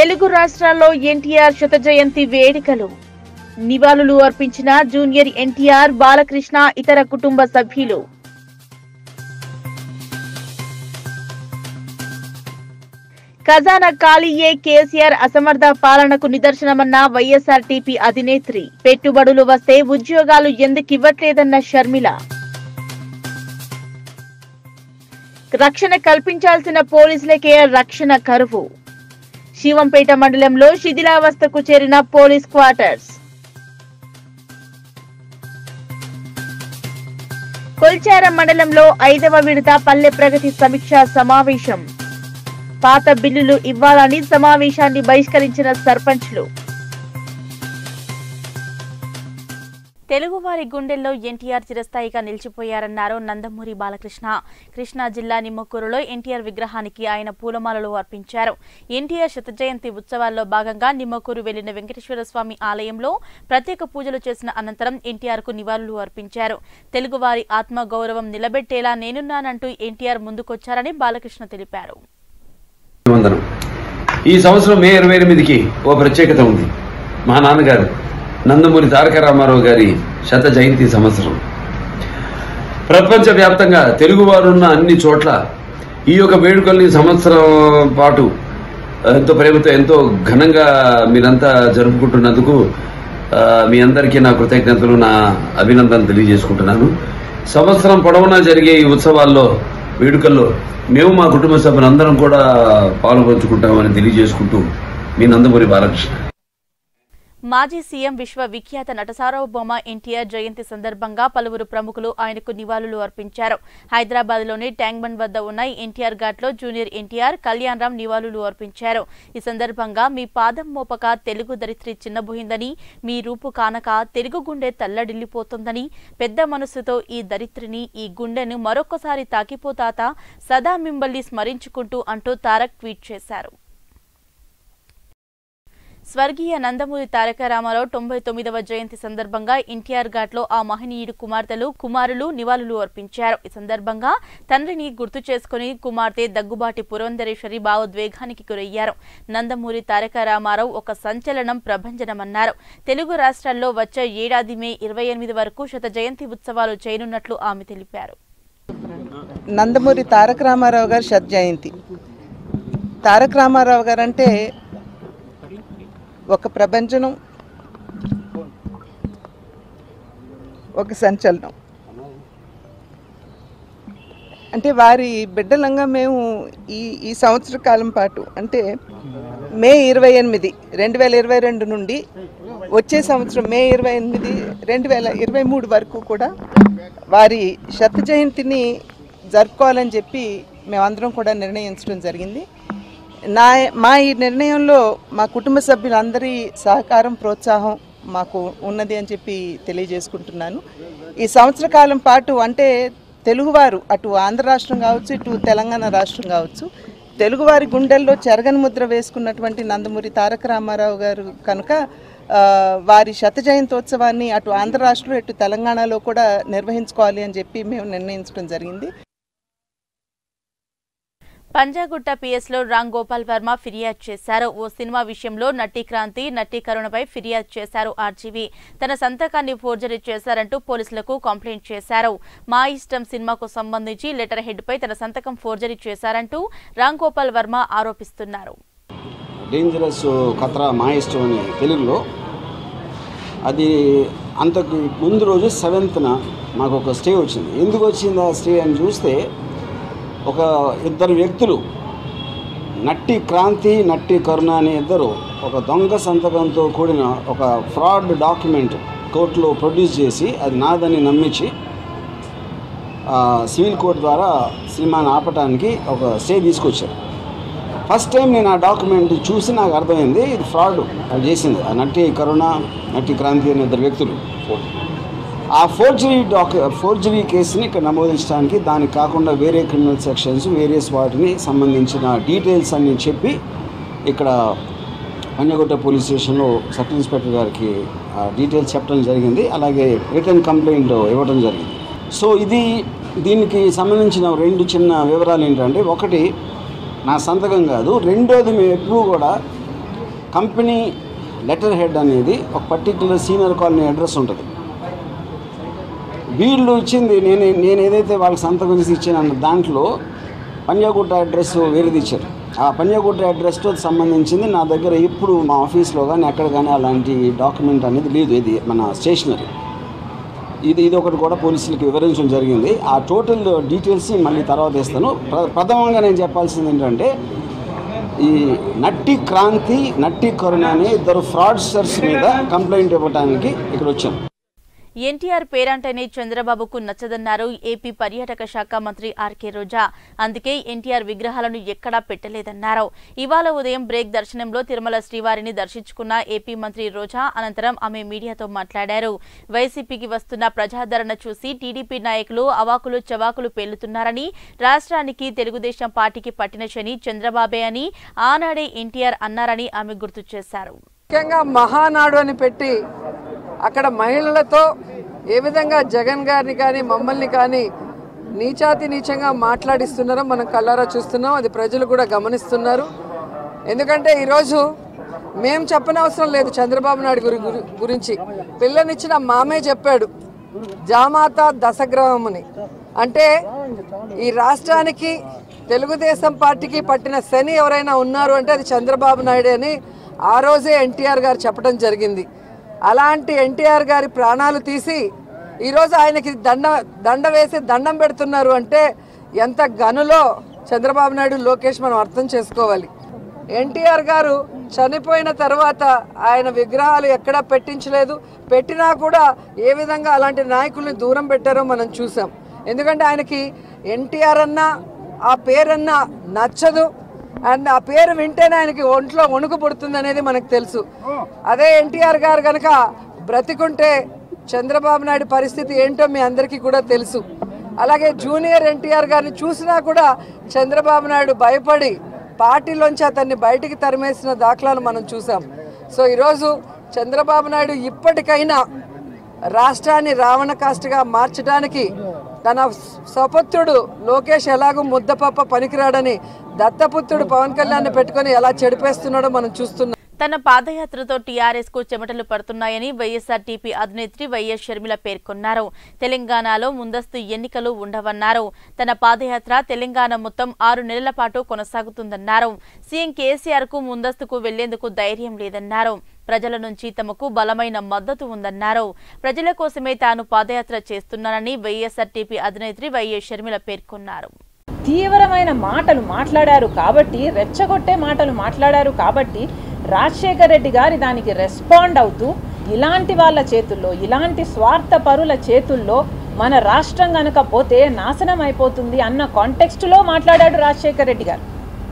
తెలుగు రాష్ట్రాల్లో ఎన్టీఆర్ శత జయంతి వేడుకలు నివాళులు అర్పించిన జూనియర్ ఎన్టీఆర్ బాలకృష్ణ ఇతర కుటుంబ సభ్యులు ఖజానా ఖాళీయే కేసీఆర్ అసమర్థ పాలనకు నిదర్శనమన్న వైఎస్ఆర్టీపీ అధినేత్రి పెట్టుబడులు వస్తే ఉద్యోగాలు ఎందుకు ఇవ్వట్లేదన్న షర్మిల రక్షణ కల్పించాల్సిన పోలీసులకే రక్షణ కరువు శివంపేట మండలంలో శిథిలావస్థకు చేరిన పోలీస్ క్వార్టర్స్ కొల్చారం మండలంలో ఐదవ విడత పల్లె ప్రగతి సమీక్షా సమావేశం పాత బిల్లులు ఇవ్వాలని సమావేశాన్ని బహిష్కరించిన సర్పంచ్లు తెలుగువారి గుండెల్లో ఎన్టీఆర్ చిరస్థాయిగా నిలిచిపోయారన్నారు నందమూరి బాలకృష్ణ కృష్ణా జిల్లా నిమ్మకూరులో ఎన్టీఆర్ విగ్రహానికి ఆయన పూలమాలలు అర్పించారు ఎన్టీఆర్ శత జయంతి ఉత్సవాల్లో భాగంగా నిమ్మకూరు వెళ్లిన వెంకటేశ్వర స్వామి ఆలయంలో ప్రత్యేక పూజలు చేసిన అనంతరం ఎన్టీఆర్ కు నివాళులు అర్పించారు తెలుగువారి ఆత్మ గౌరవం నిలబెట్టేలా నేనున్నానంటూ ఎన్టీఆర్ ముందుకొచ్చారని బాలకృష్ణ తెలిపారు వందనం ఈ సంవత్సరం మే ఇరవై ఎనిమిదికి ఓ ప్రత్యేకత ఉంది మా నాన్నగారు నందమూరి తారక రామారావు గారి శత జయంతి సంవత్సరం ప్రపంచవ్యాప్తంగా తెలుగువారున్న అన్ని చోట్ల ఈ యొక్క వేడుకల్ని సంవత్సరం పాటు ఎంతో ప్రేమతో ఎంతో ఘనంగా మీరంతా జరుపుకుంటున్నందుకు ఆ, మీ అందరికీ నా కృతజ్ఞతలు నా అభినందనలు తెలియజేసుకుంటున్నాను సంవత్సరం పొడవునా జరిగే ఈ ఉత్సవాల్లో వేడుకల్లో మేము మా కుటుంబ సభ్యులందరం కూడా పాల్గొంచుకుంటామని తెలియజేసుకుంటూ మీ నందమూరి బాలకృష్ణ మాజీ సీఎం విశ్వ విఖ్యాత నట సార్వభౌమ ఎన్టీఆర్ జయంతి సందర్భంగా పలువురు ప్రముఖులు ఆయనకు నివాళులు అర్పించారు హైదరాబాద్ లోని ట్యాంక్ బండ్ వద్ద ఉన్న ఎన్టీఆర్ ఘాట్ లో జూనియర్ ఎన్టీఆర్ కళ్యాణ్ రామ్ నివాళులు అర్పించారు ఈ సందర్భంగా మీ పాదం మోపక తెలుగు దరిత్రి చిన్నబోయిందని మీ రూపు కానక తెలుగు గుండె తల్లడిల్లిపోతుందని పెద్ద మనసుతో ఈ దరిత్రిని ఈ గుండెను మరొకసారి తాకిపోతాత సదా మిమ్మల్ని స్మరించుకుంటూ అంటూ తారక్ ట్వీట్ చేశారు స్వర్గీయ నందమూరి తారక రామారావు తొంభై తొమ్మిదవ జయంతి సందర్భంగా ఎన్టీఆర్ ఘాట్ లో ఆ మహనీయుడు కుమార్తెలు కుమారులు నివాళులు అర్పించారు ఈ సందర్భంగా తండ్రిని గుర్తు చేసుకుని కుమార్తె దగ్గుబాటి పురంధరేశ్వరి భావోద్వేగానికి గురయ్యారు నందమూరి తారక రామారావు ఒక సంచలనం ప్రభంజనమన్నారు తెలుగు రాష్ట్రాల్లో వచ్చే ఏడాది మే ఇరవై ఎనిమిది వరకు శత జయంతి ఉత్సవాలు చేయనున్నట్లు ఆమె తెలిపారు నందమూరి తారక రామారావు గారి శత జయంతి తారక రామారావు గారు అంటే ఒక ప్రభంజనం ఒక సంచలనం అంటే వారి బిడ్డలంగా మేము ఈ ఈ సంవత్సర కాలం పాటు అంటే మే ఇరవై ఎనిమిది రెండు వేల ఇరవై రెండు నుండి వచ్చే సంవత్సరం మే ఇరవై ఎనిమిది రెండు వేల ఇరవై మూడు వరకు కూడా వారి శత జయంతిని జరుపుకోవాలని చెప్పి మేమందరం కూడా నిర్ణయించడం జరిగింది నా మా ఈ నిర్ణయంలో మా కుటుంబ సభ్యులందరి సహకారం ప్రోత్సాహం మాకు ఉన్నది అని చెప్పి తెలియజేసుకుంటున్నాను ఈ సంవత్సర కాలం పాటు అంటే తెలుగువారు అటు ఆంధ్ర రాష్ట్రం కావచ్చు ఇటు తెలంగాణ రాష్ట్రం కావచ్చు తెలుగువారి గుండెల్లో చెరగని ముద్ర వేసుకున్నటువంటి నందమూరి తారక రామారావు గారు కనుక ఆ, వారి శత జయంతోత్సవాన్ని అటు ఆంధ్ర రాష్ట్రంలో ఇటు తెలంగాణలో కూడా నిర్వహించుకోవాలి అని చెప్పి మేము నిర్ణయించడం జరిగింది పంజాగుట్ట పిఎస్ లో రామ్ గోపాల్ వర్మ ఫిర్యాదు చేశారు ఓ సినిమా విషయంలో నటి క్రాంతి నటి కరుణపై ఫిర్యాదు చేశారు ఆర్జీవీ తన సంతకాన్ని ఫోర్జరీ చేశారంటూ పోలీసులకు కంప్లైంట్ చేశారు మా ఇష్టం సినిమాకు సంబంధించి లెటర్ హెడ్ పై తన సంతకం ఫోర్జరీ చేశారంటూ రామ్ గోపాల్ వర్మ ఆరోపిస్తున్నారు డేంజరస్ కత్రా మా ఇష్టం అని తెలుగులో అది అంతకు ముందు రోజు సెవెంత్న మాకు ఒక స్టే వచ్చింది ఎందుకు వచ్చింది ఆ స్టే అని చూస్తే ఒక ఇద్దరు వ్యక్తులు నట్టి క్రాంతి నట్టి కరుణ అనే ఇద్దరు ఒక దొంగ సంతకంతో కూడిన ఒక ఫ్రాడ్ డాక్యుమెంట్ కోర్టులో ప్రొడ్యూస్ చేసి అది నాదని నమ్మించి ఆ, సివిల్ కోర్టు ద్వారా సినిమాని ఆపటానికి ఒక స్టే తీసుకొచ్చారు ఫస్ట్ టైం నేను ఆ డాక్యుమెంట్ చూసి నాకు అర్థమైంది ఇది ఫ్రాడ్ అది చేసింది ఆ నటి కరుణ నటి క్రాంతి అనే ఇద్దరు వ్యక్తులు ఆ ఫోర్జరీ డాక్ ఫోర్జరీ కేసుని ఇక్కడ నమోదించడానికి దానికి కాకుండా వేరే క్రిమినల్ సెక్షన్స్ వేరియస్ వాటిని సంబంధించిన డీటెయిల్స్ అన్ని చెప్పి ఇక్కడ పంజగుట్ట పోలీస్ స్టేషన్లో సబ్ ఇన్స్పెక్టర్ గారికి ఆ డీటెయిల్స్ చెప్పడం జరిగింది అలాగే రిటర్న్ కంప్లైంట్ ఇవ్వడం జరిగింది సో ఇది దీనికి సంబంధించిన రెండు చిన్న వివరాలు ఏంటంటే ఒకటి నా సంతకం కాదు రెండోది మేము ఎప్పుడూ కూడా కంపెనీ లెటర్ హెడ్ అనేది ఒక పర్టిక్యులర్ సీనియర్ కాలనీ అడ్రస్ ఉంటుంది వీళ్ళు ఇచ్చింది నేను నేను ఏదైతే వాళ్ళకి సంతకం చేసి ఇచ్చాను దాంట్లో పంజాగుట్ట అడ్రస్ వేరేది ఇచ్చారు ఆ పంజాగుట్ట అడ్రస్తో సంబంధించింది నా దగ్గర ఇప్పుడు మా ఆఫీస్లో కానీ ఎక్కడ కానీ అలాంటి డాక్యుమెంట్ అనేది లేదు ఇది మన స్టేషనరీ ఇది ఇది ఒకటి కూడా పోలీసులకు వివరించడం జరిగింది ఆ టోటల్ డీటెయిల్స్ మళ్ళీ తర్వాత ఇస్తాను ప్ర- ప్రథమంగా నేను చెప్పాల్సింది ఏంటంటే ఈ నట్టి క్రాంతి నట్టి కరుణ అనే ఇద్దరు ఫ్రాడ్స్టర్స్ మీద కంప్లైంట్ ఇవ్వడానికి ఇక్కడ వచ్చాను ఎన్టీఆర్ పేరంటేనే చంద్రబాబుకు నచ్చదన్నారు ఏపీ పర్యాటక శాఖ మంత్రి ఆర్కే రోజా అందుకే ఎన్టీఆర్ విగ్రహాలను ఎక్కడా పెట్టలేదన్నారు ఇవాళ ఉదయం బ్రేక్ దర్శనంలో తిరుమల శ్రీవారిని దర్శించుకున్న ఏపీ మంత్రి రోజా అనంతరం ఆమె మీడియాతో మాట్లాడారు వైసీపీకి వస్తున్న ప్రజాదరణ చూసి టీడీపీ నాయకులు అవాకులు చవాకులు పేలుతున్నారని రాష్ట్రానికి తెలుగుదేశం పార్టీకి పట్టిన శని చంద్రబాబే అని ఆనాడే ఎన్టీఆర్ అన్నారని ఆమె గుర్తు చేశారు ముఖ్యంగా మహానాడు అని పెట్టి అక్కడ మహిళలతో ఏ విధంగా జగన్ గారిని కానీ మమ్మల్ని కానీ నీచాతి నీచంగా మాట్లాడిస్తున్నారో మనం కళ్ళారా చూస్తున్నాం అది ప్రజలు కూడా గమనిస్తున్నారు ఎందుకంటే ఈరోజు మేము చెప్పనవసరం లేదు చంద్రబాబు నాయుడు గురి గురి- గురించి పిల్లనిచ్చిన మామే చెప్పాడు జామాత దశగ్రహం అని అంటే ఈ రాష్ట్రానికి తెలుగుదేశం పార్టీకి పట్టిన శని ఎవరైనా ఉన్నారు అంటే అది చంద్రబాబు నాయుడు అని ఆ రోజే ఎన్టీఆర్ గారు చెప్పడం జరిగింది అలాంటి ఎన్టీఆర్ గారి ప్రాణాలు తీసి ఈరోజు ఆయనకి దండ దండ వేసి దండం పెడుతున్నారు అంటే ఎంత గనులో చంద్రబాబు నాయుడు లోకేష్ మనం అర్థం చేసుకోవాలి ఎన్టీఆర్ గారు చనిపోయిన తర్వాత ఆయన విగ్రహాలు ఎక్కడా పెట్టించలేదు పెట్టినా కూడా ఏ విధంగా అలాంటి నాయకుల్ని దూరం పెట్టారో మనం చూసాం ఎందుకంటే ఆయనకి ఎన్టీఆర్ అన్నా ఆ పేరన్నా నచ్చదు అండ్ ఆ పేరు వింటేనే ఆయనకి ఒంట్లో వణుకు పుడుతుంది అనేది మనకు తెలుసు అదే ఎన్టీఆర్ గారు కనుక బ్రతికుంటే చంద్రబాబు నాయుడు పరిస్థితి ఏంటో మీ అందరికీ కూడా తెలుసు అలాగే జూనియర్ ఎన్టీఆర్ గారిని చూసినా కూడా చంద్రబాబు నాయుడు భయపడి పార్టీలోంచి అతన్ని బయటికి తరిమేసిన దాఖలాలు మనం చూసాం సో ఈరోజు చంద్రబాబు నాయుడు ఇప్పటికైనా రాష్ట్రాన్ని రావణ కాస్ట్గా మార్చడానికి తన సపుత్రుడు లోకేష్ ఎలాగో ముద్దపప్ప పనికిరాడని దత్తపుత్రుడు పవన్ కళ్యాణ్ పెట్టుకొని ఎలా చెడిపేస్తున్నాడో మనం చూస్తున్నాం తన పాదయాత్రతో టీఆర్ఎస్ కు చెమటలు పడుతున్నాయని వైఎస్ఆర్టీపీ అధినేత్రి వైఎస్ షర్మిల పేర్కొన్నారు తెలంగాణలో ముందస్తు ఎన్నికలు ఉండవన్నారు తన పాదయాత్ర తెలంగాణ మొత్తం ఆరు నెలల పాటు కొనసాగుతుందన్నారు సీఎం కేసీఆర్ కు ముందస్తుకు వెళ్లేందుకు ధైర్యం లేదన్నారు ప్రజల నుంచి తమకు బలమైన మద్దతు ఉందన్నారు ప్రజల కోసమే తాను పాదయాత్ర చేస్తున్నానని వైఎస్ఆర్టీపీ అధినేత్రి వైఎస్ షర్మిల పేర్కొన్నారు తీవ్రమైన మాటలు మాట్లాడారు కాబట్టి రెచ్చగొట్టే మాటలు మాట్లాడారు కాబట్టి రాజశేఖర రెడ్డి గారి దానికి రెస్పాండ్ అవుతూ ఇలాంటి వాళ్ళ చేతుల్లో ఇలాంటి స్వార్థ పరుల చేతుల్లో మన రాష్ట్రం కనుక పోతే నాశనం అయిపోతుంది అన్న కాంటెక్స్టులో మాట్లాడాడు రాజశేఖర రెడ్డి గారు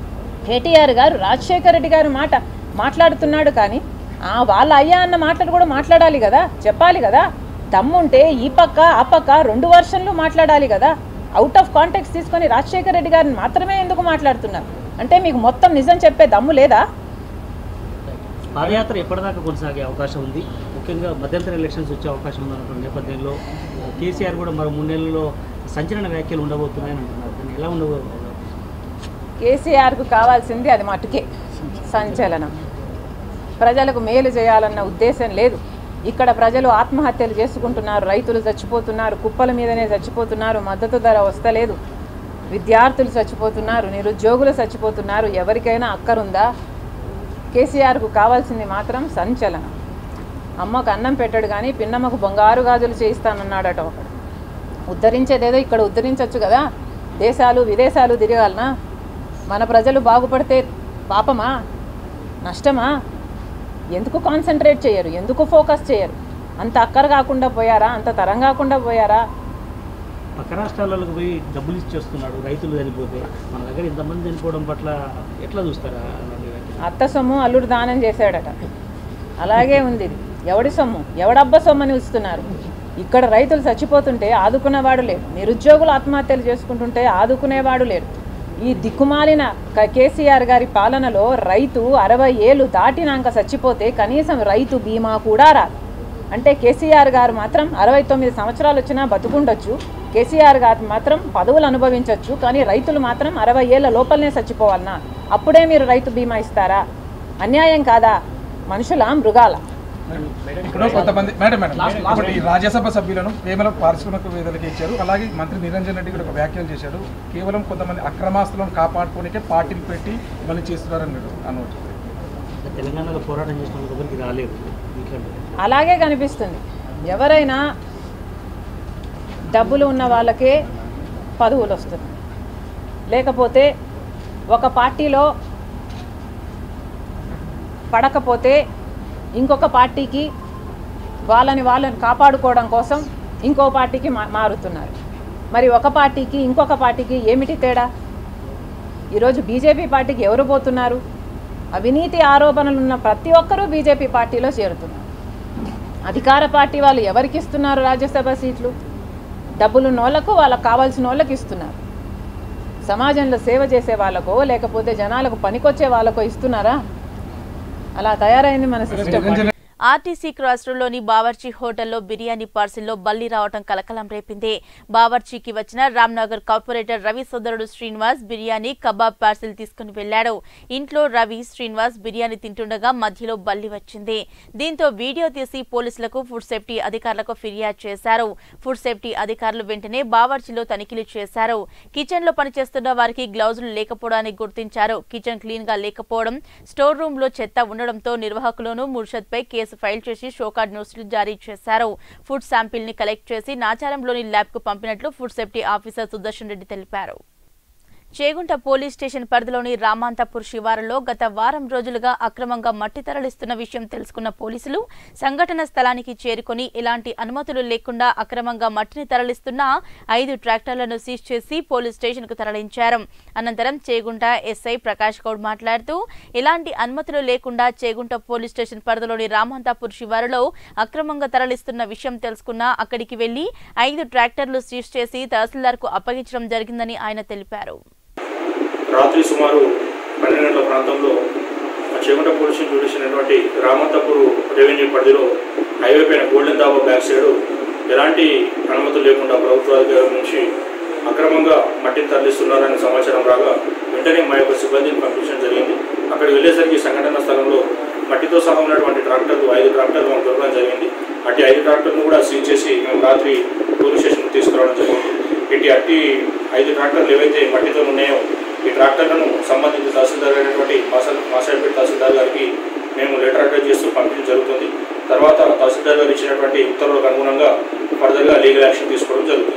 కేటీఆర్ గారు రాజశేఖర రెడ్డి గారు మాట మాట్లాడుతున్నాడు కానీ ఆ వాళ్ళ అయ్యా అన్న మాటలు కూడా మాట్లాడాలి కదా చెప్పాలి కదా దమ్ముంటే ఈ పక్క ఆ పక్క రెండు వర్షన్లు మాట్లాడాలి కదా అవుట్ ఆఫ్ కాంటాక్ట్స్ తీసుకొని రాజశేఖర రెడ్డి గారిని మాత్రమే ఎందుకు మాట్లాడుతున్నారు అంటే మీకు మొత్తం నిజం చెప్పే దమ్ము లేదా పాదయాత్ర ఎప్పటిదాకా కొనసాగే అవకాశం ఉంది ముఖ్యంగా మధ్యంతర ఎలక్షన్స్ వచ్చే అవకాశం ఉన్నటువంటి నేపథ్యంలో కేసీఆర్ కూడా మరో మూడు నెలల్లో సంచలన వ్యాఖ్యలు ఉండబోతున్నాయని అంటున్నారు దాన్ని ఎలా ఉండబోతున్నారు కేసీఆర్కు కావాల్సింది అది మటుకే సంచలనం ప్రజలకు మేలు చేయాలన్న ఉద్దేశం లేదు ఇక్కడ ప్రజలు ఆత్మహత్యలు చేసుకుంటున్నారు రైతులు చచ్చిపోతున్నారు కుప్పల మీదనే చచ్చిపోతున్నారు మద్దతు ధర వస్తలేదు విద్యార్థులు చచ్చిపోతున్నారు నిరుద్యోగులు చచ్చిపోతున్నారు ఎవరికైనా అక్కరుందా కేసీఆర్కు కావాల్సింది మాత్రం సంచలనం అమ్మకు అన్నం పెట్టాడు కానీ పిన్నమ్మకు బంగారు గాజులు చేయిస్తానన్నాడట ఒకడు ఉద్ధరించేదేదో ఇక్కడ ఉద్ధరించవచ్చు కదా దేశాలు విదేశాలు తిరగాలనా మన ప్రజలు బాగుపడితే పాపమా నష్టమా ఎందుకు కాన్సన్ట్రేట్ చేయరు ఎందుకు ఫోకస్ చేయరు అంత అక్కర కాకుండా పోయారా అంత తరం కాకుండా పోయారా పక్క రాష్ట్రాలకు పోయి డబ్బులు ఇచ్చేస్తున్నాడు రైతులు చనిపోతే మన దగ్గర ఇంతమంది చనిపోవడం పట్ల ఎట్లా చూస్తారా అలాంటి వ్యాఖ్యలు? అత్త సొమ్ము అల్లుడు దానం చేశాడట అలాగే ఉంది ఇది ఎవడి సొమ్ము ఎవడబ్బ సొమ్మని ఇస్తున్నారు ఇక్కడ రైతులు చచ్చిపోతుంటే ఆదుకునేవాడు లేడు నిరుద్యోగులు ఆత్మహత్యలు చేసుకుంటుంటే ఆదుకునేవాడు లేడు ఈ దిక్కుమాలిన క- కేసీఆర్ గారి పాలనలో రైతు అరవై ఏళ్ళు దాటినాక చచ్చిపోతే కనీసం రైతు బీమా కూడా రాదు అంటే కేసీఆర్ గారు మాత్రం అరవై తొమ్మిది సంవత్సరాలు వచ్చినా బతుకుండొచ్చు కేసీఆర్ గారు మాత్రం పదవులు అనుభవించవచ్చు కానీ రైతులు మాత్రం అరవై ఏళ్ళ లోపలనే చచ్చిపోవాలనా అప్పుడే మీరు రైతు బీమా ఇస్తారా అన్యాయం కాదా మనుషుల మృగాల ఇప్పుడు కొంతమంది మేడం మేడం ఇప్పుడు ఈ రాజ్యసభ సభ్యులను కేవలం పారిశ్రామిక వేదనకి ఇచ్చారు అలాగే మంత్రి నిరంజన్ రెడ్డి కూడా ఒక వ్యాఖ్యలు చేశాడు కేవలం కొంతమంది అక్రమాస్తులను కాపాడుకోనికే పార్టీలు పెట్టి మళ్ళీ చేస్తున్నారని అనవచ్చు తెలంగాణలో పోరాటం చేసిన వాళ్ళ దగ్గరికి రాలేదు ఇట్లాంటి అలాగే కనిపిస్తుంది ఎవరైనా డబ్బులు ఉన్న వాళ్ళకే పదవులు వస్తున్నాయి లేకపోతే ఒక పార్టీలో పడకపోతే ఇంకొక పార్టీకి వాళ్ళని వాళ్ళని కాపాడుకోవడం కోసం ఇంకో పార్టీకి మా మారుతున్నారు మరి ఒక పార్టీకి ఇంకొక పార్టీకి ఏమిటి తేడా ఈరోజు బీజేపీ పార్టీకి ఎవరు పోతున్నారు అవినీతి ఆరోపణలు ఉన్న ప్రతి ఒక్కరూ బీజేపీ పార్టీలో చేరుతున్నారు అధికార పార్టీ వాళ్ళు ఎవరికి ఇస్తున్నారు రాజ్యసభ సీట్లు డబ్బులున్న వాళ్ళకు వాళ్ళకు కావాల్సిన వాళ్ళకి ఇస్తున్నారు సమాజంలో సేవ చేసే వాళ్ళకో లేకపోతే జనాలకు పనికొచ్చే వాళ్ళకో ఇస్తున్నారా అలా తయారైంది మన సిస్టమ్ ఆర్టీసీ క్రాస్ రోడ్లోని బావర్చీ హోటల్లో బిర్యానీ పార్సిల్లో బల్లి రావటం కలకలం రేపింది బావర్చీకి వచ్చిన రామ్నగర్ కార్పొరేటర్ రవి సోదరుడు శ్రీనివాస్ బిర్యానీ కబాబ్ పార్సిల్ తీసుకుని వెళ్లాడు ఇంట్లో రవి శ్రీనివాస్ బిర్యానీ తింటుండగా మధ్యలో బల్లి వచ్చింది దీంతో వీడియో తీసి పోలీసులకు ఫుడ్ సేఫ్టీ అధికారులకు ఫిర్యాదు చేశారు ఫుడ్ సేఫ్టీ అధికారులు వెంటనే బావర్చీలో తనిఖీలు చేశారు కిచెన్ లో పనిచేస్తున్న వారికి గ్లౌజులు లేకపోవడాన్ని గుర్తించారు కిచెన్ క్లీన్ గా లేకపోవడం స్టోర్ రూమ్ లో చెత్త ఉండడంతో నిర్వాహకులను ముర్షద్ పై కేసు ఫైల్ చేసి షోకార్డ్ నోటీసులు జారీ చేశారు ఫుడ్ శాంపిల్ ని కలెక్ట్ చేసి నాచారంలోని ల్యాబ్ కు పంపినట్లు food safety officer Sudarshan Reddy తెలిపారు చేగుంట పోలీస్ స్టేషన్ పరిధిలోని రామాంతపూర్ శివారులో గత వారం రోజులుగా అక్రమంగా మట్టి తరలిస్తున్న విషయం తెలుసుకున్న పోలీసులు సంఘటన స్థలానికి చేరుకొని ఎలాంటి అనుమతులు లేకుండా అక్రమంగా మట్టిని తరలిస్తున్న ఐదు ట్రాక్టర్లను సీజ్ చేసి పోలీస్ స్టేషన్ కు తరలించారు అనంతరం చేగుంట ఎస్ఐ ప్రకాష్ గౌడ్ మాట్లాడుతూ ఎలాంటి అనుమతులు లేకుండా చేగుంట పోలీస్ స్టేషన్ పరిధిలోని రామాంతాపూర్ శివారులో అక్రమంగా తరలిస్తున్న విషయం తెలుసుకున్న అక్కడికి వెళ్లి ఐదు ట్రాక్టర్లు సీజ్ చేసి తహసీల్దార్ కు అప్పగించడం జరిగిందని ఆయన తెలిపారు రాత్రి సుమారు పన్నెండు గంటల ప్రాంతంలో చేగుంట పోలీస్ స్టేషన్ చూసినటువంటి రామంతపూర్ రెవెన్యూ పరిధిలో హైవే పైన గోల్డెన్ దాబా బ్యాక్ సైడ్ ఎలాంటి అనుమతులు లేకుండా ప్రభుత్వ అధికారుల నుంచి అక్రమంగా మట్టిని తరలిస్తున్నారనే సమాచారం రాగా వెంటనే మా యొక్క సిబ్బందిని పంపించడం జరిగింది అక్కడికి వెళ్ళేసరికి సంఘటన స్థలంలో మట్టితో సహా ఉన్నటువంటి ట్రాక్టర్లు ఐదు ట్రాక్టర్లు మనకు దొరకడం జరిగింది అట్టి ఐదు ట్రాక్టర్లు కూడా సీజ్ చేసి మేము రాత్రి పోలీస్ స్టేషన్కి తీసుకురావడం జరిగింది ఇటు అట్టి ఐదు ట్రాక్టర్లు ఏవైతే మట్టితో ఉన్నాయో ఈ ట్రాక్టర్లను సంబంధిత తహసీల్దార్ అయినటువంటి మాసల్ మాసాయిపేట తహసీల్దార్ గారికి మేము లెటర్ అటాచ్ చేస్తూ పంపించడం జరుగుతుంది తర్వాత తహసీల్దార్ గారు ఇచ్చినటువంటి ఉత్తర్వులకు అనుగుణంగా ఫర్దర్గా లీగల్ యాక్షన్ తీసుకోవడం జరుగుతుంది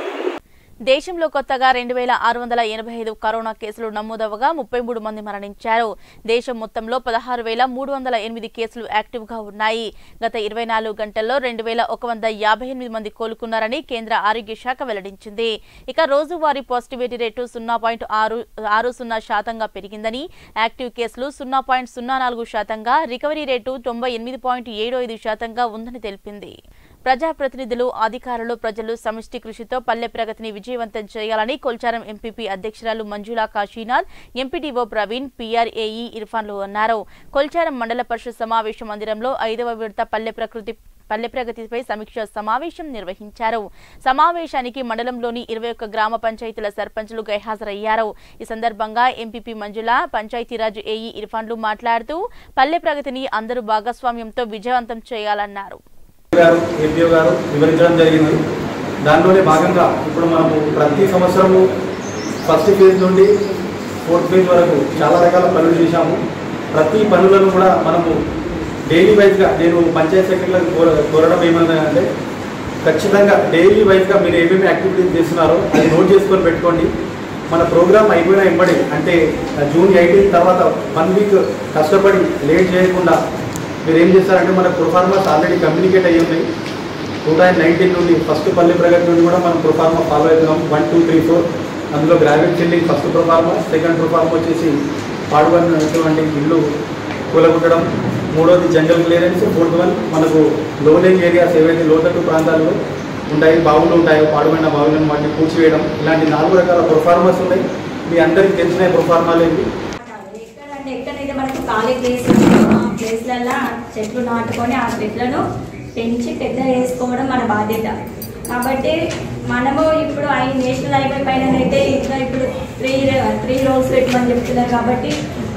దేశంలో కొత్తగా రెండు వేల ఆరు వందల ఎనభై ఐదు కరోనా కేసులు నమోదవగా ముప్పై మూడు మంది మరణించారు దేశం మొత్తంలో పదహారు వేల మూడు వందల ఎనిమిది కేసులు యాక్టివ్ గా ఉన్నాయి గత ఇరవై నాలుగు గంటల్లో రెండు వేల ఒక వంద యాభై ఎనిమిది మంది కోలుకున్నారని కేంద్ర ఆరోగ్య శాఖ వెల్లడించింది ఇక రోజువారీ పాజిటివిటీ రేటు సున్నా పాయింట్ ఆరు ఆరు సున్నా శాతంగా పెరిగిందని యాక్టివ్ కేసులు సున్నా పాయింట్ సున్నా నాలుగు శాతంగా రికవరీ రేటు తొంభై ఎనిమిది పాయింట్ ఏడు ఐదు శాతంగా ఉందని తెలిపింది ప్రజాప్రతినిధులు అధికారులు ప్రజలు సమిష్టి కృషితో పల్లె ప్రగతిని విజయవంతం చేయాలని కొల్చారం ఎంపీపీ అధ్యక్షురాలు మంజులా కాశీనాథ్ ఎంపీడీఓ ప్రవీణ్ పీఆర్ఏఈ ఇర్ఫాన్లు అన్నారు కొల్చారం మండల పరిషత్ సమావేశ మందిరంలో ఐదవ విడత పల్లె ప్రకృతి పల్లె ప్రగతిపై సమీక్ష సమావేశం నిర్వహించారు సమావేశానికి మండలంలోని ఇరవై ఒక్క గ్రామ పంచాయతీల సర్పంచులు గైహాజరయ్యారు ఈ సందర్భంగా ఎంపీపీ మంజుల పంచాయతీరాజ్ ఏఈ ఇర్ఫాన్లు మాట్లాడుతూ పల్లె ప్రగతిని అందరూ భాగస్వామ్యంతో విజయవంతం చేయాలన్నారు గారు ఎంపీఓ గారు వివరించడం జరిగింది దాంట్లోనే భాగంగా ఇప్పుడు మనము ప్రతి సంవత్సరము ఫస్ట్ ఫేజ్ నుండి ఫోర్త్ ఫేజ్ వరకు చాలా రకాల పనులు చేశాము ప్రతి పనులను కూడా మనము డైలీ వైజ్గా నేను పంచాయత్ సెక్రటరీలకు కోర కోరడం ఏమన్నా ఖచ్చితంగా డైలీ వైజ్గా మీరు ఏమేమి యాక్టివిటీస్ చేస్తున్నారో అది నోట్ చేసుకొని పెట్టుకోండి మన ప్రోగ్రామ్ అయిపోయిన వెంబడి అంటే జూన్ ఎయిటీన్ తర్వాత వన్ వీక్ కష్టపడి లేట్ చేయకుండా మీరు ఏం చేస్తారంటే మన ప్రొఫార్మాస్ ఆల్రెడీ కమ్యూనికేట్ అయ్యి ఉన్నాయి టూ థౌజండ్ నైన్టీన్ నుండి ఫస్ట్ పల్లె ప్రగతి నుండి కూడా మనం ప్రొఫార్మా ఫాలో అవుతున్నాం వన్ టూ త్రీ ఫోర్ అందులో గ్రావెల్ చెల్లింగ్ ఫస్ట్ ప్రొఫార్మా సెకండ్ ప్రొఫార్మా వచ్చేసి పాడుబడినటువంటి ఇల్లు కూలగొట్టడం మూడోది జంగల్ క్లియరెన్స్ ఫోర్త్ వన్ మనకు లోలింగ్ ఏరియాస్ ఏవైతే లోతట్టు ప్రాంతాల్లో ఉంటాయి బావులు ఉంటాయో పాడుబడిన బావులను వాటిని పూడ్చివేయడం ఇలాంటి నాలుగు రకాల ప్రొఫార్మర్స్ ఉన్నాయి మీ అందరికీ తెలిసిన ప్రొఫార్మాలు ఏంటి ఎక్కడంటే ఎక్కడైతే మనకు ఖాళీ ప్లేస్ ఉంటుందో ఆ ప్లేస్లలో చెట్లు నాటుకొని ఆ చెట్లను పెంచి పెద్ద చేసుకోవడం మన బాధ్యత కాబట్టి మనము ఇప్పుడు ఐ నేషనల్ హైవే పైన అయితే ఇంకా ఇప్పుడు త్రీ త్రీ రోడ్స్ పెట్టమని చెప్తున్నారు కాబట్టి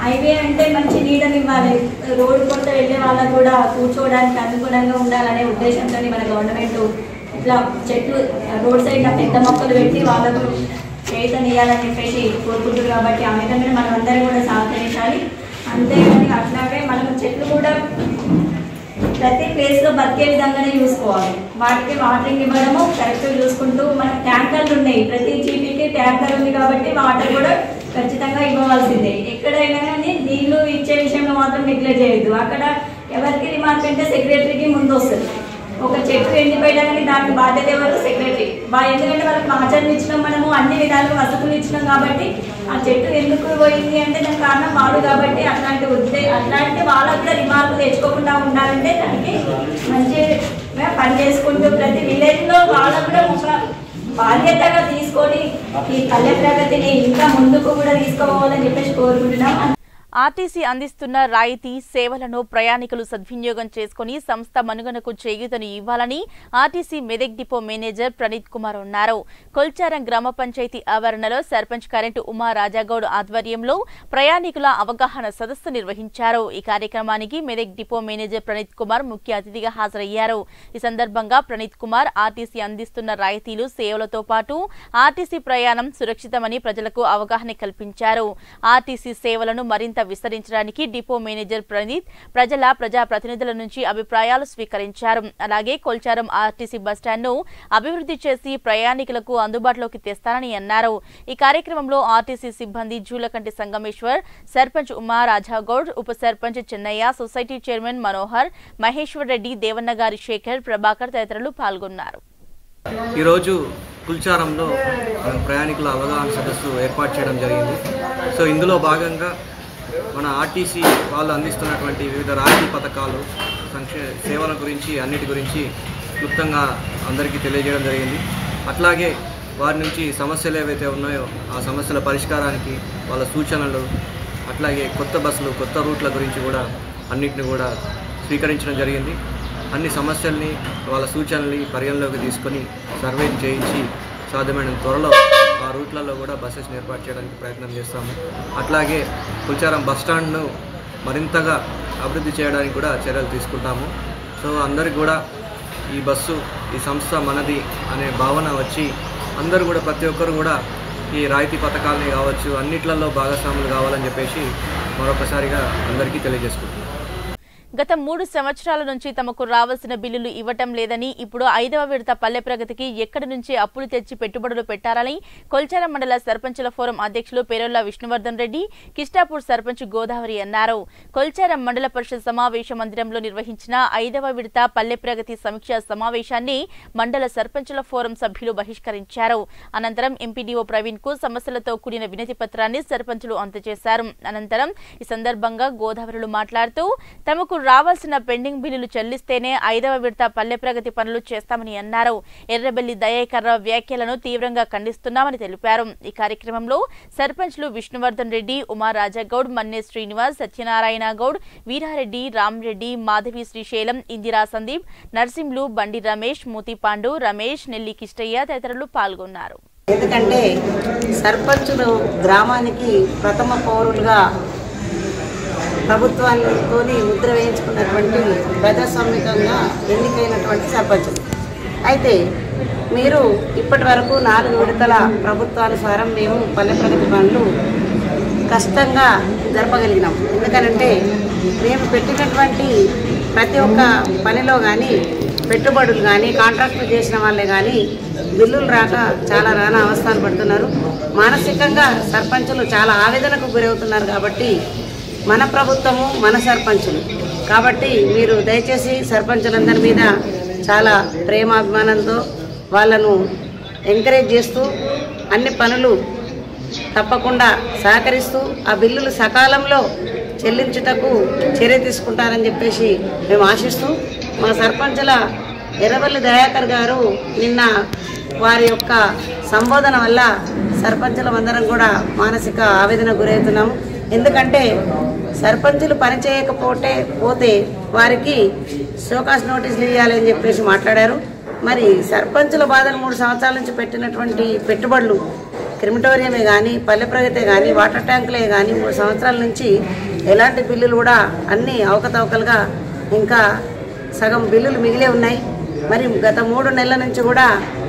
హైవే అంటే మంచి నీడని ఇవ్వాలి రోడ్డు కొంత వెళ్ళే వాళ్ళకు కూడా కూర్చోవడానికి అనుగుణంగా ఉండాలనే ఉద్దేశంతో మన గవర్నమెంట్ ఇట్లా చెట్లు రోడ్ సైడ్ పెద్ద మొక్కలు పెట్టి వాళ్ళకు చేతనియాలని చెప్పేసి కోరుకుంటున్నారు కాబట్టి ఆ విధంగా మనం అందరం కూడా సహకరించాలి అంతేగాని అట్లాగే మనం చెట్లు కూడా ప్రతి ప్లేస్ లో బతికే విధంగానే చూసుకోవాలి వాటికి వాటరింగ్ ఇవ్వడము కరెక్ట్ చూసుకుంటూ మన ట్యాంకర్లు ఉన్నాయి ప్రతి జీపీకి ట్యాంకర్ ఉంది కాబట్టి వాటర్ కూడా ఖచ్చితంగా ఇవ్వవలసిందే ఎక్కడైనా కానీ నీళ్లు ఇచ్చే విషయంలో మాత్రం నెగ్లెక్ట్ చేయొద్దు అక్కడ ఎవరికి రిమార్క్ అంటే సెక్రటరీకి ముందు వస్తుంది ఒక చెట్టు ఎండిపోయినా కానీ దానికి బాధ్యత ఎవరు సెక్రటరీ బా ఎందుకంటే వాళ్ళకి ఆచరణ ఇచ్చినాం మనము అన్ని విధాలుగా వసతులు ఇచ్చినాం కాబట్టి ఆ చెట్టు ఎందుకు పోయింది అంటే దానికి కారణం వాడు కాబట్టి అట్లాంటి ఉద్దే అట్లాంటి వాళ్ళకు కూడా రిమార్కులు తెచ్చుకోకుండా ఉండాలంటే దానికి మంచిగా పని చేసుకుంటూ ప్రతి విలేజ్ లో వాళ్ళకు కూడా ఒక బాధ్యతగా తీసుకొని ఈ పల్లె ప్రగతిని ఇంకా ముందుకు కూడా తీసుకోవాలని చెప్పేసి కోరుకుంటున్నాం ఆర్టీసీ అందిస్తున్న రాయితీ సేవలను ప్రయాణికులు సద్వినియోగం చేసుకుని సంస్థ మనుగడకు చేయూతను ఇవ్వాలని RTC Medak depot manager Praneeth Kumar అన్నారు కొల్చారం గ్రామ పంచాయతీ ఆవరణలో సర్పంచ్ కరెంటు ఉమా రాజాగౌడ్ ఆధ్వర్యంలో ప్రయాణికుల అవగాహన సదస్సు నిర్వహించారు ఈ కార్యక్రమానికి మెదక్ డిపో మేనేజర్ ప్రణీత్ కుమార్ ముఖ్య అతిథిగా హాజరయ్యారు ఈ సందర్భంగా ప్రణీత్ కుమార్ ఆర్టీసీ అందిస్తున్న రాయితీలు సేవలతో పాటు ఆర్టీసీ ప్రయాణం సురక్షితమని ప్రజలకు అవగాహన కల్పించారు ఆర్టీసీ సేవలను మరింత విస్తరించడానికి డిపో మేనేజర్ ప్రణీత్ ప్రజల ప్రజా ప్రతినిధుల నుంచి అభిప్రాయాలు స్వీకరించారు అలాగే కొల్చారం ఆర్టీసీ బస్టాండ్ను అభివృద్ధి చేసి ప్రయాణికులకు అందుబాటులోకి తెస్తానని అన్నారు ఈ కార్యక్రమంలో ఆర్టీసీ సిబ్బంది జూలకంటి సంగమేశ్వర్ సర్పంచ్ ఉమా రాజాగౌడ్ ఉప సర్పంచ్ చెన్నయ్య సొసైటీ చైర్మన్ మనోహర్ మహేశ్వర్ రెడ్డి దేవన్నగారి శేఖర్ ప్రభాకర్ తదితరులు పాల్గొన్నారు ఈరోజు కుల్చారంలో మనం ప్రయాణికుల అవగాహన సదస్సు ఏర్పాటు చేయడం జరిగింది సో ఇందులో భాగంగా మన ఆర్టీసీ వాళ్ళు అందిస్తున్నటువంటి వివిధ రాయితీ పథకాలు సంక్షే సేవల గురించి అన్నిటి గురించి క్లుప్తంగా అందరికీ తెలియజేయడం జరిగింది అట్లాగే వారి నుంచి సమస్యలు ఏవైతే ఉన్నాయో ఆ సమస్యల పరిష్కారానికి వాళ్ళ సూచనలు అట్లాగే కొత్త బస్సులు కొత్త రూట్ల గురించి కూడా అన్నిటిని కూడా స్వీకరించడం జరిగింది అన్ని సమస్యల్ని వాళ్ళ సూచనల్ని పరిగణలోకి తీసుకొని సర్వే చేయించి సాధ్యమైన త్వరలో ఆ రూట్లలో కూడా బస్సెస్ ఏర్పాటు చేయడానికి ప్రయత్నం చేస్తాము అట్లాగే కుల్చారం బస్ స్టాండ్ను మరింతగా అభివృద్ధి చేయడానికి కూడా చర్యలు తీసుకుంటాము సో అందరికి కూడా ఈ బస్సు ఈ సంస్థ మనది అనే భావన వచ్చి అందరూ కూడా ప్రతి ఒక్కరు కూడా ఈ రాయితీ పథకాలని కావచ్చు అన్నిట్లలో భాగస్వాములు కావాలని చెప్పేసి మరొకసారిగా అందరికీ తెలియజేసుకుంటున్నాం గత మూడు సంవత్సరాల నుంచి తమకు రావాల్సిన బిల్లులు ఇవ్వటం లేదని ఇప్పుడు ఐదవ విడత పల్లె ప్రగతికి ఎక్కడి నుంచి అప్పులు తెచ్చి పెట్టుబడులు పెట్టారని కొల్చారం మండల సర్పంచుల ఫోరం అధ్యక్షులు పేరొల్ల విష్ణువర్ధన్ రెడ్డి కిష్టాపూర్ సర్పంచ్ గోదావరి అన్నారు కొల్చారం మండల పరిషత్ సమావేశ మందిరంలో నిర్వహించిన ఐదవ విడత పల్లె ప్రగతి సమీక్ష సమావేశాన్ని మండల సర్పంచుల ఫోరం సభ్యులు బహిష్కరించారు అనంతరం ఎంపీడీఓ ప్రవీణ్ కు సమస్యలతో కూడిన వినతి పత్రాన్ని సర్పంచులు అందజేశారు అనంతరం ఈ సందర్భంగా గోదావరులు మాట్లాడుతూ తమకు రావాల్సిన పెండింగ్ బిల్లులు చెల్లిస్తేనే ఐదవ విడత పల్లె ప్రగతి పనులు చేస్తామని అన్నారు ఎర్రబెల్లి దయాకర్ర వ్యాఖ్యలను తీవ్రంగా ఖండిస్తున్నామని తెలిపారు ఈ కార్యక్రమంలో సర్పంచ్లు విష్ణువర్ధన్ రెడ్డి ఉమా రాజాగౌడ్ మన్నే శ్రీనివాస్ సత్యనారాయణ గౌడ్ వీరారెడ్డి రామ్రెడ్డి మాధవి శ్రీశైలం ఇందిరా సందీప్ నర్సింహులు బండి రమేష్ మూతిపాండు రమేష్ నెల్లి కిష్టయ్య తదితరులు పాల్గొన్నారు ఎందుకంటే సర్పంచులు గ్రామానికి ప్రథమ పౌరులుగా ప్రభుత్వాలతో ముద్ర వేయించుకున్నటువంటి ప్రజాస్వామికంగా ఎన్నికైనటువంటి సర్పంచులు అయితే మీరు ఇప్పటి వరకు నాలుగు విడతల ప్రభుత్వానుసారం మేము పల్లె ప్రగతి పనులు కష్టంగా జరపగలిగినాం ఎందుకనంటే మేము పెట్టినటువంటి ప్రతి ఒక్క పనిలో కానీ పెట్టుబడులు కానీ కాంట్రాక్టులు చేసిన వాళ్ళే కానీ బిల్లులు రాక చాలా నానా అవస్థలు పడుతున్నారు మానసికంగా సర్పంచులు చాలా ఆవేదనకు గురవుతున్నారు కాబట్టి మన ప్రభుత్వము మన సర్పంచులు కాబట్టి మీరు దయచేసి సర్పంచులందరి మీద చాలా ప్రేమాభిమానంతో వాళ్ళను ఎంకరేజ్ చేస్తూ అన్ని పనులు తప్పకుండా సహకరిస్తూ ఆ బిల్లులు సకాలంలో చెల్లించుటకు చర్య తీసుకుంటారని చెప్పేసి మేము ఆశిస్తూ మా సర్పంచుల ఎర్రవల్లి దయాకర్ గారు నిన్న వారి యొక్క సంబోధన వల్ల సర్పంచులమందరం కూడా మానసిక ఆవేదన గురవుతున్నాము ఎందుకంటే సర్పంచులు పని చేయకపోతే పోతే వారికి షోకాస్ నోటీసులు ఇవ్వాలని చెప్పేసి మాట్లాడారు మరి సర్పంచుల బాధలు మూడు సంవత్సరాల నుంచి పెట్టినటువంటి పెట్టుబడులు క్రిమిటోరియంే కానీ పల్లె ప్రగతే కానీ వాటర్ ట్యాంకులే కానీ మూడు సంవత్సరాల నుంచి ఎలాంటి బిల్లులు కూడా అన్నీ అవకతవకలుగా ఇంకా సగం బిల్లులు మిగిలే ఉన్నాయి మరి గత మూడు నెలల నుంచి కూడా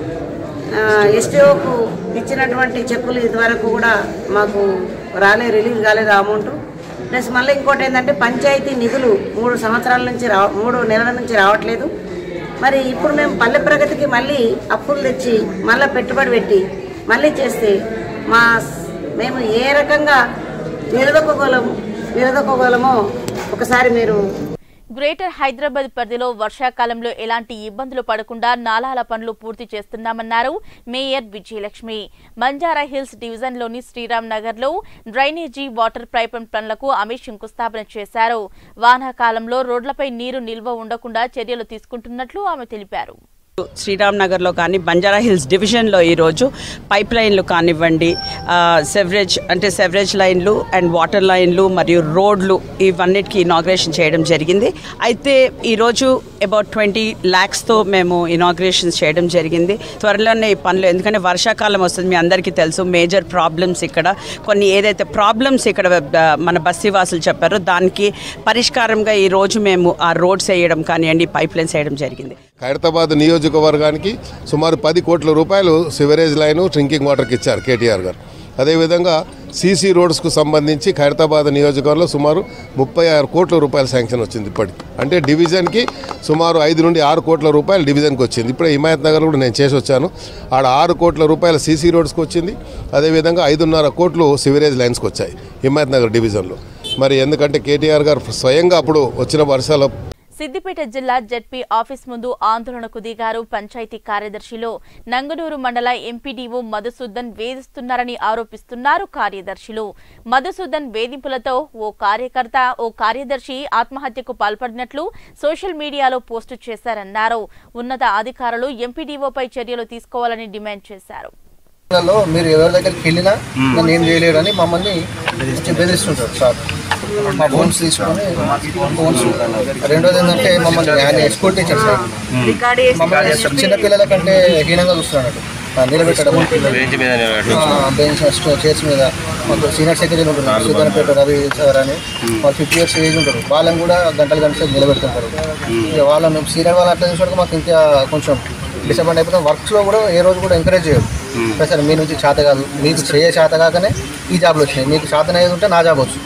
ఎస్టీఓకు ఇచ్చినటువంటి చెక్కులు ఇదివరకు కూడా మాకు రాలే రిలీజ్ కాలేదు ఆ అమౌంట్ ప్లస్ మళ్ళీ ఇంకోటి ఏంటంటే పంచాయతీ నిధులు మూడు సంవత్సరాల నుంచి రా మూడు నెలల నుంచి రావట్లేదు మరి ఇప్పుడు మేము పల్లె ప్రగతికి మళ్ళీ అప్పులు తెచ్చి మళ్ళీ పెట్టుబడి పెట్టి మళ్ళీ చేస్తే మా మేము ఏ రకంగా నిలదొక్కగలము నిలదొక్కగలమో ఒకసారి మీరు గ్రేటర్ హైదరాబాద్ పరిధిలో వర్షాకాలంలో ఎలాంటి ఇబ్బందులు పడకుండా నాలాల పనులు పూర్తి చేస్తున్నామన్నారు మేయర్ విజయలక్ష్మి బంజారా హిల్స్ డివిజన్లోని శ్రీరామ్ నగర్లో డ్రైనేజీ వాటర్ పైప్ పనులకు ఆమె శంకుస్థాపన చేశారు వానాకాలంలో రోడ్లపై నీరు నిల్వ ఉండకుండా చర్యలు తీసుకుంటున్నట్లు ఆమె తెలిపారు శ్రీరామ్ నగర్లో కానీ బంజారా హిల్స్ డివిజన్లో ఈరోజు పైప్ లైన్లు కానివ్వండి సెవరేజ్ అంటే సెవరేజ్ లైన్లు అండ్ వాటర్ లైన్లు మరియు రోడ్లు ఇవన్నిటికీ ఇనాగ్రేషన్ చేయడం జరిగింది అయితే ఈరోజు అబౌట్ ట్వంటీ ల్యాక్స్తో మేము ఇనాగ్రేషన్స్ చేయడం జరిగింది త్వరలోనే ఈ పనులు ఎందుకంటే వర్షాకాలం వస్తుంది మీ అందరికీ తెలుసు మేజర్ ప్రాబ్లమ్స్ ఇక్కడ కొన్ని ఏదైతే ప్రాబ్లమ్స్ ఇక్కడ ఆ, మన బస్తీవాసులు చెప్పారో దానికి పరిష్కారంగా ఈరోజు మేము ఆ రోడ్స్ వేయడం కానివ్వండి పైప్ లైన్స్ వేయడం జరిగింది ఖైరతాబాద్ నియోజకవర్గానికి సుమారు పది కోట్ల రూపాయలు సివరేజ్ లైను డ్రింకింగ్ వాటర్కి ఇచ్చారు కేటీఆర్ గారు అదేవిధంగా సీసీ రోడ్స్కు సంబంధించి ఖైరతాబాద్ నియోజకవర్గంలో సుమారు ముప్పై ఆరు కోట్ల రూపాయల శాంక్షన్ వచ్చింది ఇప్పటికి అంటే డివిజన్కి సుమారు ఐదు నుండి ఆరు కోట్ల రూపాయలు డివిజన్కి వచ్చింది ఇప్పుడే హిమాయత్ నగర్ కూడా నేను చేసి వచ్చాను ఆడ ఆరు కోట్ల రూపాయల సీసీ రోడ్స్కి వచ్చింది అదేవిధంగా ఐదున్నర కోట్లు సివరేజ్ లైన్స్కి వచ్చాయి హిమాయత్ నగర్ డివిజన్లో మరి ఎందుకంటే కేటీఆర్ గారు స్వయంగా అప్పుడు వచ్చిన వర్షాల సిద్దిపేట జిల్లా జెడ్పీ ఆఫీస్ ముందు ఆందోళనకు దిగారు పంచాయతీ కార్యదర్శిలో నంగనూరు మండల ఎంపీడీఓ మధుసూదన్ వేధిస్తున్నారని ఆరోపిస్తున్నారు కార్యదర్శులు మధుసూదన్ వేధింపులతో ఓ కార్యకర్త ఓ కార్యదర్శి ఆత్మహత్యకు పాల్పడినట్లు సోషల్ మీడియాలో పోస్టు చేశారన్నారు ఉన్నత అధికారులు ఎంపీడీఓపై చర్యలు తీసుకోవాలని డిమాండ్ చేశారు లో మీరు ఎవరి దగ్గరికి వెళ్ళినా నన్ను ఏం చేయలేడు అని మమ్మల్ని వచ్చి బెదిరిస్తుంటారు సార్ మా ఫోన్స్ తీసుకొని ఫోన్స్ రెండోది ఏంటంటే మమ్మల్ని ఆయన ఎస్కోర్ట్ టీచర్ సార్ మమ్మల్ని చిన్న పిల్లల కంటే హీనంగా చూస్తున్నాడు ఆ, నిలబెట్టడం బెంచ్ చైర్స్ మీద మాకు సీనియర్ సెక్రటరీ ఉంటున్నారు సీతానపేట రవి సార్ అని వాళ్ళు ఫిఫ్టీ ఇయర్స్ ఏజ్ ఉంటారు వాళ్ళని కూడా గంటలు గంటలు నిలబెడుతుంటారు ఇక వాళ్ళని సీనియర్ వాళ్ళు అట్లా చూసినప్పుడు మాకు ఇంకా కొంచెం డిసప్పాయింట్ అయిపోతాం వర్క్స్లో కూడా ఏ రోజు కూడా ఎంకరేజ్ చేయరు సార్ మీ నుంచి చేత కాదు మీకు చేయ చేత కాకనే ఈ జాబ్లు వచ్చినాయి మీకు చేతన ఏది ఉంటే నా జాబ్ వచ్చు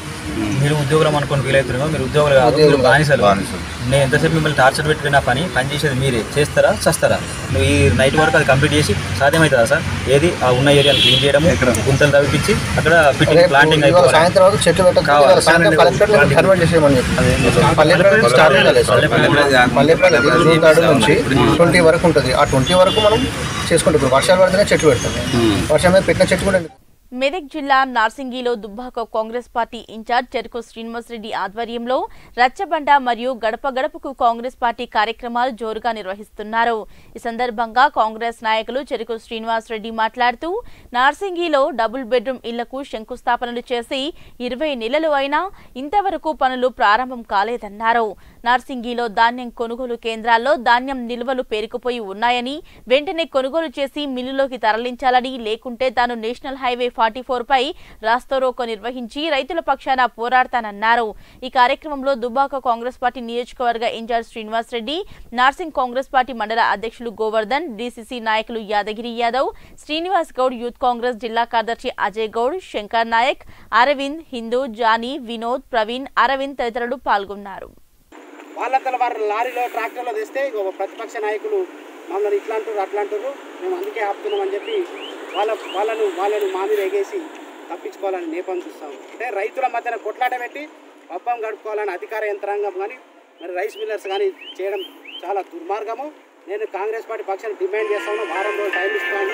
మీరు ఉద్యోగులం అనుకుని ఫీల్ అవుతున్నారో మీరు ఉద్యోగులు కాదు ఉద్యోగులు మీరు బానిసలు నేను ఎంతసేపు మిమ్మల్ని టార్చర్ పెట్టుకున్న పని పని చేసేది మీరే చేస్తారా చస్తారా నువ్వు ఈ నైట్ వరకు అది కంప్లీట్ చేసి సాధ్యమవుతుందా సార్ ఏది ఆ ఉన్న ఏరియాని క్లీన్ చేయడము గుంతలు తవ్విపించి అక్కడ పిట్టింగ్ రేపు ప్లాంటింగ్ ఇవాళ సాయంత్రం వరకు చెట్లు పెట్టక ఇవాళ సాయంత్రం కలెక్టర్ కన్వర్ట్ చేసేయమని చెప్పి పల్లెప్రగతి స్టార్ట్ కాలేదు సార్ పల్లెప్రగతి జూన్ థర్డ్ నుంచి ట్వంటీ వరకు ఉంటుంది ఆ ట్వంటీ వరకు మనం చేసుకుంటాం ఇప్పుడు వర్షాలు పడితేనే చెట్లు పెడతాం వర్షం మీద పెట్టిన చెట్లు కూడా మెదక్ జిల్లా నార్సింగిలో Dubbaka Congress party incharge Cheruku Srinivasa Reddy ఆధ్వర్యంలో రచ్చబండ మరియు గడప గడపకు కాంగ్రెస్ పార్టీ కార్యక్రమాలు జోరుగా నిర్వహిస్తున్నారు ఈ సందర్భంగా కాంగ్రెస్ నాయకులు చెరుకు శ్రీనివాసరెడ్డి మాట్లాడుతూ నార్సింగిలో డబుల్ బెడ్రూమ్ ఇళ్లకు శంకుస్థాపనలు చేసి ఇరవై నెలలు అయినా ఇంతవరకు పనులు ప్రారంభం కాలేదన్నారు నార్సింగిలో ధాన్యం కొనుగోలు కేంద్రాల్లో ధాన్యం నిల్వలు పేరుకుపోయి ఉన్నాయని వెంటనే కొనుగోలు చేసి మిల్లులోకి తరలించాలని లేకుంటే తాను నేషనల్ హైవే ఫార్టీ ఫోర్ పై రాస్తోరోకో నిర్వహించి రైతుల పక్షాన పోరాడతానన్నారు ఈ కార్యక్రమంలో దుబ్బాక కాంగ్రెస్ పార్టీ నియోజకవర్గ incharge Srinivas Reddy Narsing Congress party మండల అధ్యక్షులు గోవర్ధన్ డీసీసీ నాయకులు యాదగిరి యాదవ్ శ్రీనివాస్ గౌడ్ యూత్ కాంగ్రెస్ జిల్లా కార్యదర్శి అజయ్ గౌడ్ శంకర్ నాయక్ అరవింద్ హిందూ జానీ వినోద్ ప్రవీణ్ అరవింద్ తదితరులు పాల్గొన్నారు వాళ్ళంతా వారి లారీలో ట్రాక్టర్లో తెస్తే ఇక ప్రతిపక్ష నాయకులు మమ్మల్ని ఇట్లా అంటారు అట్లా అంటారు మేము అందుకే ఆపుతున్నాం అని చెప్పి వాళ్ళ వాళ్ళను వాళ్ళను మా మీద ఎగేసి తప్పించుకోవాలని నేపం చూస్తాం అంటే రైతుల మధ్యన కొట్లాట పెట్టి పబ్బం గడుపుకోవాలని అధికార యంత్రాంగం కానీ మరి రైస్ మిల్లర్స్ కానీ చేయడం చాలా దుర్మార్గము నేను కాంగ్రెస్ పార్టీ పక్షాన్ని డిమాండ్ చేస్తాను వారం రోజులు టైం ఇస్తున్నా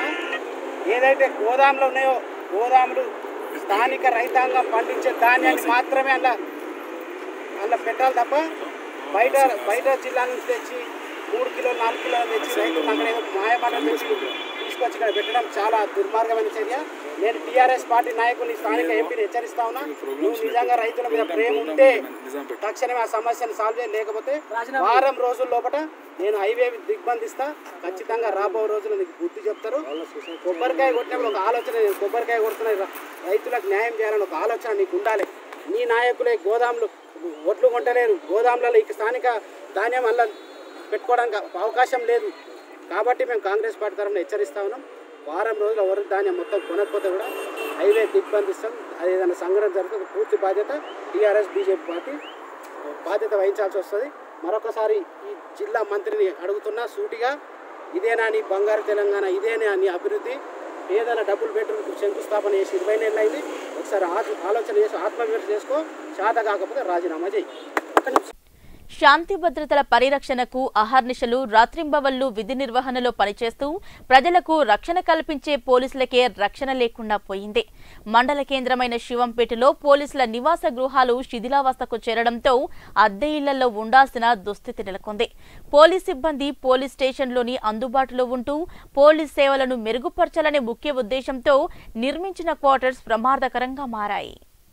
ఏదైతే గోదాములు ఉన్నాయో గోదాములు స్థానిక రైతాంగం పండించే ధాన్యాన్ని మాత్రమే అలా అలా పెట్టాలి తప్ప బయట బయట జిల్లా నుంచి తెచ్చి మూడు కిలోలు నాలుగు కిలోలు తెచ్చి రైతులు అక్కడ ఏదో మాయమాటలు తెచ్చి తీసుకొచ్చి ఇక్కడ పెట్టడం చాలా దుర్మార్గమైన చర్య నేను టీఆర్ఎస్ పార్టీ నాయకుని స్థానిక ఎంపీని హెచ్చరిస్తా ఉన్నా నువ్వు నిజంగా రైతుల మీద ప్రేమ ఉంటే తక్షణమే ఆ సమస్యను సాల్వ్ చేయ లేకపోతే వారం రోజుల లోపల నేను హైవే దిగ్బంధిస్తా ఖచ్చితంగా రాబో రోజులు నీకు బుద్ధి చెప్తారు కొబ్బరికాయ కొట్టినప్పుడు ఒక ఆలోచన నేను కొబ్బరికాయ కొడుతున్న ర- రైతులకు న్యాయం చేయాలని ఒక ఆలోచన నీకు ఉండాలి నీ నాయకులే గోదాములు ఒట్లు కొంటలేరు గోదాములలో ఇక స్థానిక ధాన్యం అలా పెట్టుకోవడానికి అవకాశం లేదు కాబట్టి మేము కాంగ్రెస్ పార్టీ తరఫున హెచ్చరిస్తా ఉన్నాం వారం రోజుల వరి ధాన్యం మొత్తం కొనకపోతే కూడా హైవే దిగ్బంధిస్తాం అది ఏదైనా సంఘటన జరిగితే అది పూర్తి బాధ్యత టీఆర్ఎస్ బీజేపీ పార్టీ బాధ్యత వహించాల్సి వస్తుంది మరొకసారి ఈ జిల్లా మంత్రిని అడుగుతున్నా సూటిగా ఇదేనా నీ బంగారు తెలంగాణ ఇదేనా నీ అభివృద్ధి పేదల డబ్బులు బెడ్రూమ్ శంకుస్థాపన చేసి ఇరవై నెలలు అయింది ఒకసారి ఆ- ఆలోచన చేసి ఆత్మవిమర్శ చేసుకో చేత కాకపోతే రాజీనామా చేయి శాంతి భద్రతల పరిరక్షణకు అహర్నిశలు రాత్రింబవళ్లు విధి నిర్వహణలో పనిచేస్తూ ప్రజలకు రక్షణ కల్పించే పోలీసులకే రక్షణ లేకుండా పోయింది మండల కేంద్రమైన శివంపేటలో పోలీసుల నివాస గృహాలు శిథిలావస్థకు చేరడంతో అద్దె ఇళ్లలో ఉండాల్సిన దుస్థితి నెలకొంది పోలీస్ సిబ్బంది పోలీస్ స్టేషన్లోని అందుబాటులో ఉంటూ పోలీస్ సేవలను మెరుగుపరచాలనే ముఖ్య ఉద్దేశంతో నిర్మించిన క్వార్టర్స్ ప్రమాదకరంగా మారాయి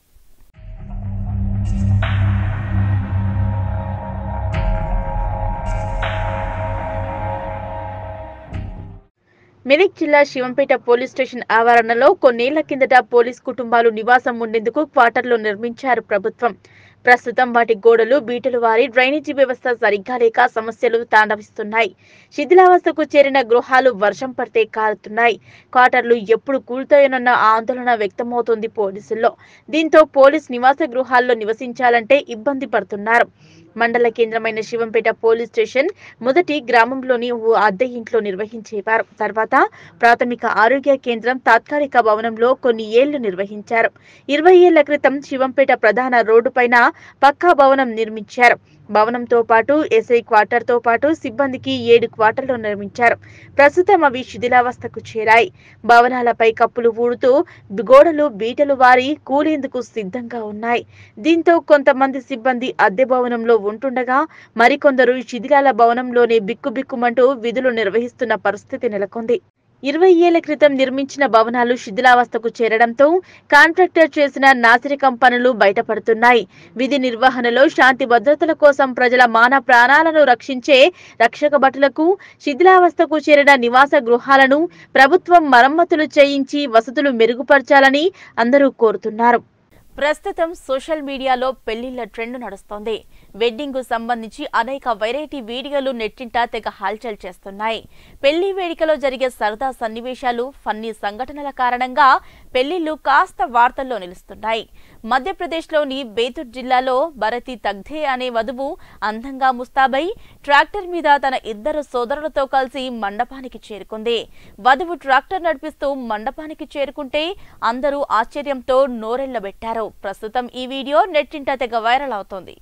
మెదక్ జిల్లా శివంపేట పోలీస్ స్టేషన్ ఆవరణలో కొన్నేళ్ల కిందట పోలీస్ కుటుంబాలు నివాసం ఉండేందుకు క్వార్టర్లు నిర్మించారు ప్రభుత్వం ప్రస్తుతం వాటి గోడలు బీటలు వారి డ్రైనేజీ వ్యవస్థ సరిగ్గా లేక సమస్యలు తాండవిస్తున్నాయి శిథిలావస్థకు చేరిన గృహాలు వర్షం పడితే కారుతున్నాయి క్వార్టర్లు ఎప్పుడు కూలుతాయోనన్న ఆందోళన వ్యక్తమవుతోంది పోలీసుల్లో దీంతో పోలీస్ నివాస గృహాల్లో నివసించాలంటే ఇబ్బంది పడుతున్నారు మండల కేంద్రమైన శివంపేట పోలీస్ స్టేషన్ మొదటి గ్రామంలోని ఓ అద్దె ఇంట్లో నిర్వహించేవారు తర్వాత ప్రాథమిక ఆరోగ్య కేంద్రం తాత్కాలిక భవనంలో కొన్ని ఏళ్లు నిర్వహించారు ఇరవై ఏళ్ల క్రితం శివంపేట ప్రధాన రోడ్డు పైన పక్కా భవనం నిర్మించారు భవనంతో పాటు ఎస్ఐ క్వార్టర్ తో పాటు సిబ్బందికి ఏడు క్వార్టర్లు నిర్మించారు ప్రస్తుతం అవి శిథిలావస్థకు చేరాయి భవనాలపై కప్పులు ఊడుతూ గోడలు బీటలు వారి కూలేందుకు సిద్ధంగా ఉన్నాయి దీంతో కొంతమంది సిబ్బంది అద్దె భవనంలో ఉంటుండగా మరికొందరు శిథిలాల భవనంలోనే బిక్కుబిక్కుమంటూ విధులు నిర్వహిస్తున్న పరిస్థితి నెలకొంది ఇరవై ఏళ్ల క్రితం నిర్మించిన భవనాలు శిథిలావస్థకు చేరడంతో కాంట్రాక్టర్ చేసిన నాసిరకం పనులు బయటపడుతున్నాయి విధి నిర్వహణలో శాంతి భద్రతల కోసం ప్రజల మాన ప్రాణాలను రక్షించే రక్షక భటులకు శిథిలావస్థకు చేరిన నివాస గృహాలను ప్రభుత్వం మరమ్మతులు చేయించి వసతులు మెరుగుపరచాలని అందరూ కోరుతున్నారు ప్రస్తుతం సోషల్ మీడియాలో పెళ్లిళ్ల ట్రెండ్ నడుస్తోంది వెడ్డింగ్ కు సంబంధించి అనేక వెరైటీ వీడియోలు నెట్టింట తెగ హల్చల్ చేస్తున్నాయి పెళ్లి వేడుకలో జరిగే సరదా సన్నివేశాలు ఫన్నీ సంఘటనల కారణంగా పెళ్లిళ్లు కాస్త వార్తల్లో నిలుస్తున్నాయి మధ్యప్రదేశ్లోని బేతుర్ జిల్లాలో భరతి తగ్ధే అనే వధువు అందంగా ముస్తాబై ట్రాక్టర్ మీద తన ఇద్దరు సోదరులతో కలిసి మండపానికి చేరుకుంది వధువు ట్రాక్టర్ నడిపిస్తూ మండపానికి చేరుకుంటే అందరూ ఆశ్చర్యంతో నోరెళ్లబెట్టారు ప్రస్తుతం ఈ వీడియో నెట్టింట తెగ వైరల్ అవుతోంది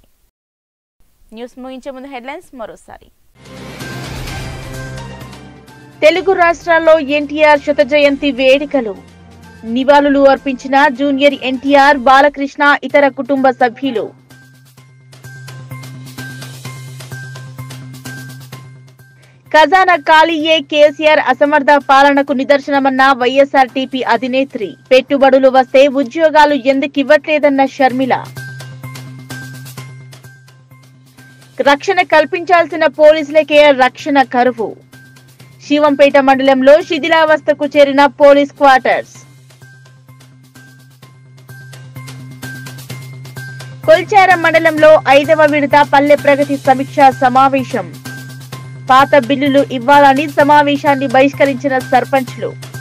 న్యూస్ ముగించే ముందు హెడ్లైన్స్ మరోసారి తెలుగు రాష్ట్రాల్లో ఎన్టీఆర్ శత జయంతి వేడుకలు నివాళులు అర్పించిన జూనియర్ ఎన్టీఆర్ బాలకృష్ణ ఇతర కుటుంబ సభ్యులు ఖజానా ఖాళీయే కేసీఆర్ అసమర్థ పాలనకు నిదర్శనమన్న వైఎస్ఆర్టీపీ అధినేత్రి పెట్టుబడులు వస్తే ఉద్యోగాలు ఎందుకివ్వట్లేదన్న షర్మిల రక్షణ కల్పించాల్సిన పోలీసులకే రక్షణ కరువు శివంపేట మండలంలో శిథిలావస్థకు చేరిన పోలీస్ క్వార్టర్స్ కొల్చారం మండలంలో ఐదవ విడత పల్లె ప్రగతి సమీక్షా సమావేశం పాత బిల్లులు ఇవ్వాలని సమావేశాన్ని బహిష్కరించిన సర్పంచ్లు